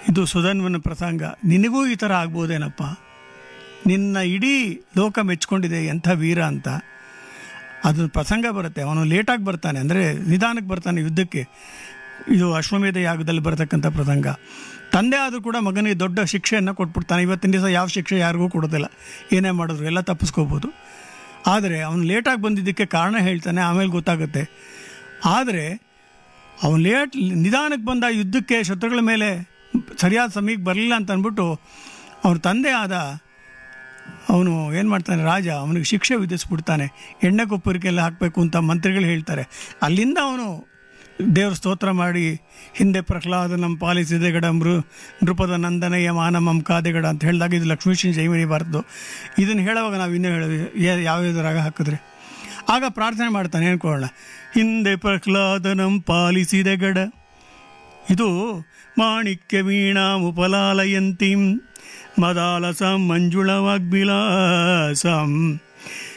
ಇದು ಸುಧನ್ವನ ಪ್ರಸಂಗ ನಿನಗೂ ಈ ಥರ ಆಗ್ಬೋದೇನಪ್ಪ ನಿನ್ನ ಇಡೀ ಲೋಕ ಮೆಚ್ಕೊಂಡಿದೆ ಎಂಥ ವೀರ ಅಂತ ಅದು ಪ್ರಸಂಗ ಬರುತ್ತೆ ಅವನು ಲೇಟಾಗಿ ಬರ್ತಾನೆ ಅಂದರೆ ನಿಧಾನಕ್ಕೆ ಬರ್ತಾನೆ ಯುದ್ಧಕ್ಕೆ ಇದು ಅಶ್ವಮೇಧ ಯಾಗದಲ್ಲಿ ಬರತಕ್ಕಂಥ ಪ್ರಸಂಗ ತಂದೆ ಆದರೂ ಕೂಡ ಮಗನಿಗೆ ದೊಡ್ಡ ಶಿಕ್ಷೆಯನ್ನು ಕೊಟ್ಬಿಡ್ತಾನೆ ಇವತ್ತಿನ ದಿವಸ ಯಾವ ಶಿಕ್ಷೆ ಯಾರಿಗೂ ಕೊಡೋದಿಲ್ಲ ಏನೇ ಮಾಡಿದ್ರು ಎಲ್ಲ ತಪ್ಪಿಸ್ಕೋಬೋದು ಆದರೆ ಅವನು ಲೇಟಾಗಿ ಬಂದಿದ್ದಕ್ಕೆ ಕಾರಣ ಹೇಳ್ತಾನೆ ಆಮೇಲೆ ಗೊತ್ತಾಗುತ್ತೆ ಆದರೆ ಅವನು ಲೇಟ್ ನಿಧಾನಕ್ಕೆ ಬಂದ ಯುದ್ಧಕ್ಕೆ ಶತ್ರುಗಳ ಮೇಲೆ ಸರಿಯಾದ ಸಮಯಕ್ಕೆ ಬರಲಿಲ್ಲ ಅಂತ ಅಂದ್ಬಿಟ್ಟು ಅವ್ರ ತಂದೆ ಆದ ಅವನು ಏನು ಮಾಡ್ತಾನೆ ರಾಜ ಅವನಿಗೆ ಶಿಕ್ಷೆ ವಿಧಿಸ್ಬಿಡ್ತಾನೆ ಎಣ್ಣೆ ಕೊಪ್ಪರಿಕೆಲ್ಲ ಹಾಕಬೇಕು ಅಂತ ಮಂತ್ರಿಗಳು ಹೇಳ್ತಾರೆ ಅಲ್ಲಿಂದ ಅವನು ದೇವ್ರ ಸ್ತೋತ್ರ ಮಾಡಿ ಹಿಂದೆ ಪ್ರಹ್ಲಾದ ನಮ್ಮ ಪಾಲಿಸಿದೆ ಗಡ ಮೃ ನೃಪದ ನಂದನಯ್ಯ ಮಾನಮಂ ಕಾದೆಗಡ ಅಂತ ಹೇಳಿದಾಗ ಇದು ಲಕ್ಷ್ಮೀಶ್ವರ ಜೈಮಿನಿ ಬಾರದು ಇದನ್ನು ಹೇಳುವಾಗ ನಾವು ಇನ್ನೂ ಹೇಳೋದು ಯಾವ್ಯಾವ ರಾಗ ಹಾಕಿದ್ರೆ ಆಗ ಪ್ರಾರ್ಥನೆ ಮಾಡ್ತಾನೆ ಅನ್ಕೊಳ್ಳೋಣ ಹಿಂದೆ ಪ್ರಹ್ಲಾದನಂ ಪಾಲಿಸಿದೆ ಗಡ ಇದು ಮಾಣಿಕ್ಯ ವೀಣಾಮುಪಲಾಲಯಂತೀಂ ಮದಾಲಸಂ ಮಂಜುಳವಾಗ್ಬಿಲಾಸಂ